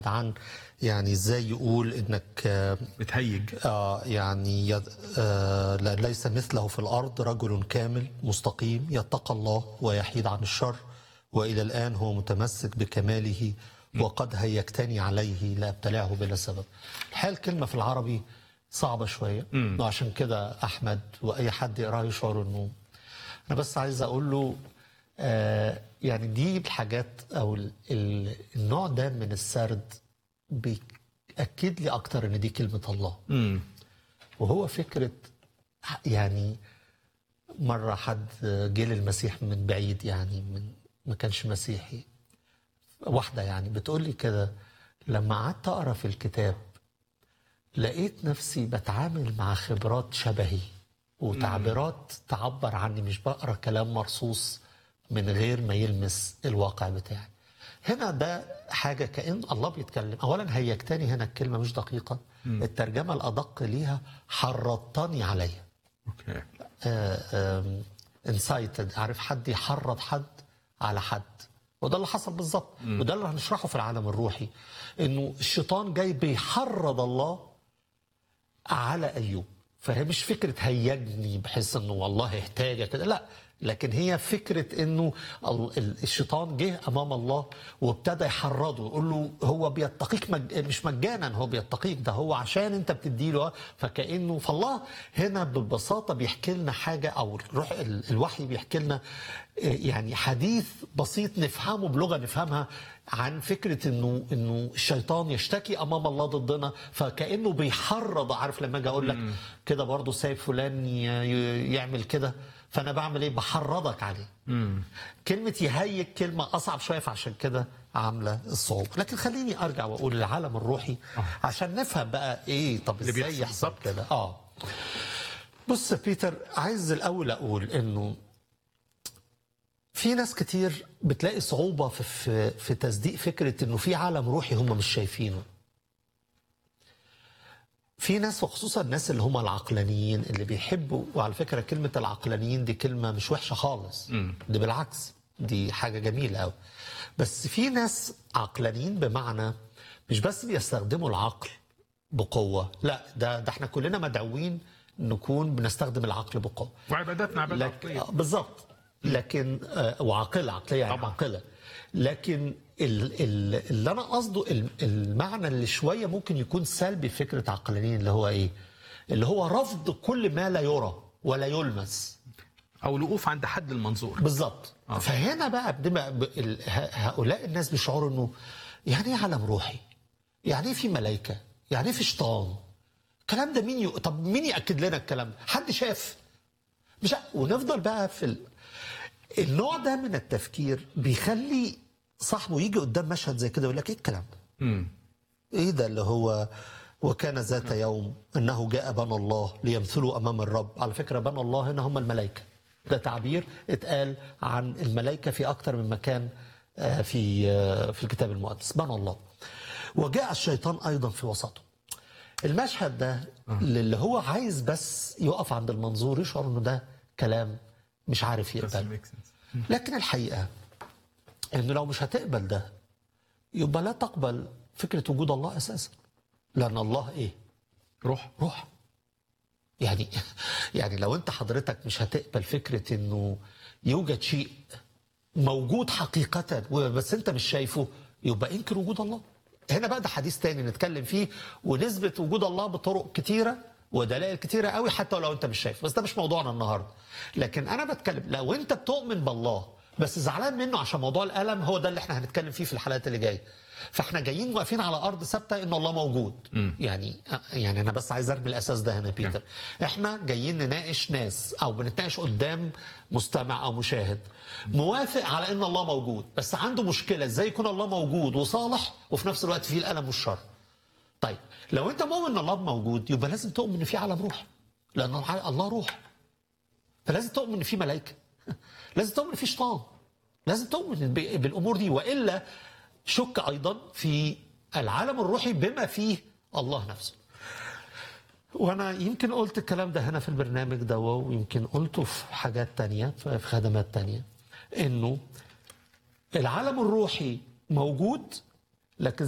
عن يعني ازاي يقول انك آه، بتهيج آه يعني يد آه لا- ليس مثله في الارض رجل كامل مستقيم يتقى الله ويحيد عن الشر والى الان هو متمسك بكماله وقد هيجتني عليه لابتلعه بلا سبب. الحقيقه الكلمه في العربي صعبه شويه وعشان كده احمد واي حد يقراها يشعر انه انا بس عايز اقول له آه يعني دي الحاجات او ال- ال- النوع ده من السرد بيأكد لي اكتر ان دي كلمه الله. امم وهو فكرة يعني مرة حد جه للمسيح من بعيد يعني من ما كانش مسيحي واحدة يعني بتقول لي كده لما قعدت أقرأ في الكتاب لقيت نفسي بتعامل مع خبرات شبهي وتعبيرات تعبر عني مش بقرا كلام مرصوص من غير ما يلمس الواقع بتاعي هنا ده حاجة كأن الله بيتكلم أولا هيجتني هنا الكلمة مش دقيقة الترجمة الأدق ليها حرضتني عليها اوكي انسايتد عارف حد يحرض حد على حد وده اللي حصل بالظبط وده اللي هنشرحه في العالم الروحي انه الشيطان جاي بيحرض الله على ايوب فهي مش فكره هيجني بحيث انه والله احتاج كده لا لكن هي فكره انه ال- ال- الشيطان جه امام الله وابتدى يحرضه يقول له هو بيتقيك مج... مش مجانا هو بيتقيك ده هو عشان انت بتديله فكانه فالله هنا ببساطه بيحكي لنا حاجه او الروح ال- الوحي بيحكي لنا إيه، يعني حديث بسيط نفهمه بلغه نفهمها عن فكره انه انه الشيطان يشتكي امام الله ضدنا فكانه بيحرض عارف لما اجي اقول لك كده برضه سايب فلان ي- ي- يعمل كده فانا بعمل ايه بحرضك عليه كلمه يهيج كلمه اصعب شويه فعشان كده عامله الصعوبه لكن خليني ارجع واقول العالم الروحي عشان نفهم بقى ايه طب اللي ازاي بيحصل يحصل بالظبط. كده اه بص يا بيتر عايز الاول اقول انه في ناس كتير بتلاقي صعوبة في, في, في تصديق فكرة انه في عالم روحي هم مش شايفينه في ناس وخصوصا الناس اللي هم العقلانيين اللي بيحبوا وعلى فكرة كلمة العقلانيين دي كلمة مش وحشة خالص دي بالعكس دي حاجة جميلة قوي بس في ناس عقلانيين بمعنى مش بس بيستخدموا العقل بقوة لا ده ده احنا كلنا مدعوين نكون بنستخدم العقل بقوة وعباداتنا عباده لك... عقليه آه، بالظبط لكن آه، وعاقله عقليه يعني طبعاً. عاقله لكن ال... ال... اللي انا قصده ال- المعنى اللي شويه ممكن يكون سلبي في فكره عقلانيين اللي هو ايه؟ اللي هو رفض كل ما لا يرى ولا يلمس او الوقوف عند حد المنظور بالظبط آه. فهنا بقى بنبقى ب... ال... ه- هؤلاء الناس بيشعروا انه يعني ايه عالم روحي؟ يعني ايه في ملائكه؟ يعني ايه في شيطان؟ الكلام ده مين ي... طب مين ياكد لنا الكلام ده؟ حد شاف؟ مش ع- ونفضل بقى في ال... النوع ده من التفكير بيخلي صاحبه يجي قدام مشهد زي كده يقول لك ايه الكلام ده؟ امم ايه ده اللي هو وكان ذات يوم انه جاء بنى الله ليمثلوا امام الرب على فكره بنى الله هنا هم الملائكه ده تعبير اتقال عن الملائكه في اكتر من مكان آه، في آه، في الكتاب المقدس بنى الله وجاء الشيطان ايضا في وسطه المشهد ده اللي هو عايز بس يقف عند المنظور يشعر انه ده كلام مش عارف يقبل لكن الحقيقه انه لو مش هتقبل ده يبقى لا تقبل فكره وجود الله اساسا لان الله ايه روح روح يعني يعني لو انت حضرتك مش هتقبل فكره انه يوجد شيء موجود حقيقة بس انت مش شايفه يبقى انكر وجود الله هنا بقى ده حديث تاني نتكلم فيه ونثبت وجود الله بطرق كتيرة ودلائل كتيرة قوي حتى لو انت مش شايفه بس ده مش موضوعنا النهاردة لكن انا بتكلم لو انت بتؤمن بالله بس زعلان منه عشان موضوع الالم هو ده اللي احنا هنتكلم فيه في الحلقات اللي جايه فاحنا جايين واقفين على ارض ثابته ان الله موجود يعني يعني انا بس عايز ارمي الاساس ده هنا بيتر احنا جايين نناقش ناس او بنتناقش قدام مستمع او مشاهد موافق على ان الله موجود بس عنده مشكله ازاي يكون الله موجود وصالح وفي نفس الوقت فيه الالم والشر طيب لو انت مؤمن ان الله موجود يبقى لازم تؤمن ان في عالم روح لان الله روح فلازم تؤمن ان في ملائكه لازم تؤمن ان في شيطان لازم تؤمن ب- بالامور دي والا شك ايضا في العالم الروحي بما فيه الله نفسه وانا يمكن قلت الكلام ده هنا في البرنامج ده ويمكن قلته في حاجات تانية في خدمات تانية انه العالم الروحي موجود لكن